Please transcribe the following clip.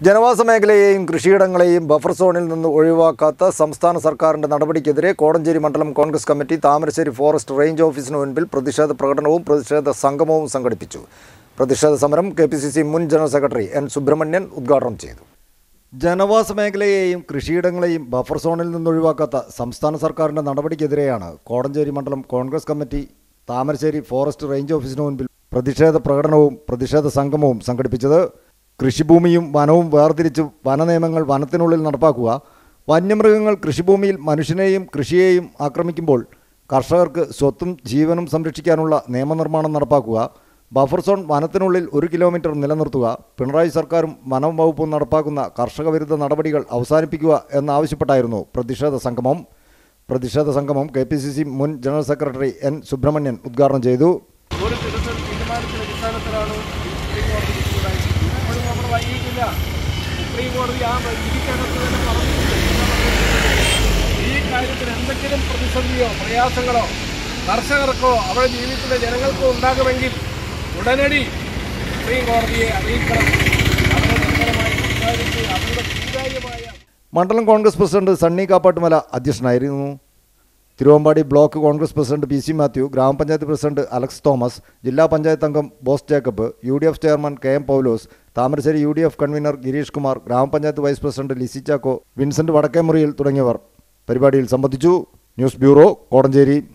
ജനവാസ മേഖലയെയും കൃഷിയിടങ്ങളെയും ബഫർ സോണിൽ നിന്ന് ഒഴിവാക്കാത്ത സംസ്ഥാന സർക്കാരിന്റെ നടപടിക്കെതിരെ കോടഞ്ചേരി മണ്ഡലം Congress committee Thamarassery forest range ഓഫീസിന് മുൻപിൽ പ്രതിഷേധ പ്രകടനവും പ്രതിഷേധ സംഗമവും സംഘടിപ്പിച്ചു പ്രതിഷേധ സമരം കെ പി സി സി മുൻ ജനറൽ സെക്രട്ടറി എൻ സുബ്രഹ്മണ്യൻ ഉദ്ഘാടനം ചെയ്തു ജനവാസ മേഖലയെയും കൃഷിയിടങ്ങളെയും ബഫർ സോണിൽ നിന്ന് ഒഴിവാക്കാത്ത സംസ്ഥാന സർക്കാരിന്റെ നടപടിക്കെതിരെയാണ് കോടഞ്ചേരി മണ്ഡലം Congress committee Thamarassery forest range ഓഫീസിന് മുൻപിൽ പ്രതിഷേധ പ്രകടനവും പ്രതിഷേധ സംഗമവും സംഘടിപ്പിച്ചത് കൃഷിഭൂമിയും വനവും വേർതിരിച്ച് വനനിയമങ്ങൾ വനത്തിനുള്ളിൽ നടപ്പാക്കുക വന്യമൃഗങ്ങൾ കൃഷിഭൂമിയിൽ മനുഷ്യനെയും കൃഷിയെയും ആക്രമിക്കുമ്പോൾ കർഷകർക്ക് സ്വത്തും ജീവനും സംരക്ഷിക്കാനുള്ള നിയമനിർമ്മാണം നടപ്പാക്കുക ബഫർ സോൺ വനത്തിനുള്ളിൽ ഒരു കിലോമീറ്റർ നിലനിർത്തുക പിണറായി സർക്കാരും വനം വകുപ്പും നടപ്പാക്കുന്ന കർഷക വിരുദ്ധ നടപടികൾ അവസാനിപ്പിക്കുക എന്നാവശ്യപ്പെട്ടായിരുന്നു പ്രതിഷേധ സംഗമം പ്രതിഷേധ സംഗമം കെ പി സി സി മുൻ ജനറൽ സെക്രട്ടറി എൻ സുബ്രഹ്മണ്യൻ ഉദ്ഘാടനം ചെയ്തു ഒരു ദിവസം തീരുമാനത്തിന്റെ അടിസ്ഥാനത്തിലാണ് സുപ്രീം കോടതി വിധിയുണ്ടായത് ഇപ്പോഴും നമ്മൾ വൈകിട്ടില്ല സുപ്രീം കോടതി ആ വിധിക്കകത്ത് തന്നെ പറഞ്ഞിട്ടുണ്ട് ഈ കാര്യത്തിൽ എന്തെങ്കിലും പ്രതിസന്ധിയോ പ്രയാസങ്ങളോ കർഷകർക്കോ അവിടെ ജീവിക്കുന്ന ജനങ്ങൾക്കോ ഉണ്ടാകുമെങ്കിൽ ഉടനടി സുപ്രീം കോടതിയെ അറിയിക്കണം അവരെ നിരന്തരമായി സംസാരിച്ച് അവരുടെ സ്വീകാര്യമായ മണ്ഡലം കോൺഗ്രസ് പ്രസിഡന്റ് സണ്ണി കാപ്പാട്ടുമല അധ്യക്ഷനായിരുന്നു Thiruvambady block Congress president P C Mathew grama panchayat president Alex Thomas jilla panchayat അംഗം Bose Jacob U D F chairman K M Paulose Thamarassery U D F convener Girish Kumar grama panchayat vice president Lissy Chacko Vincent Vadakkemuriyil തുടങ്ങിയവർ പരിപാടിയിൽ സംബന്ധിച്ചു ന്യൂസ് ബ്യൂറോ കോടഞ്ചേരി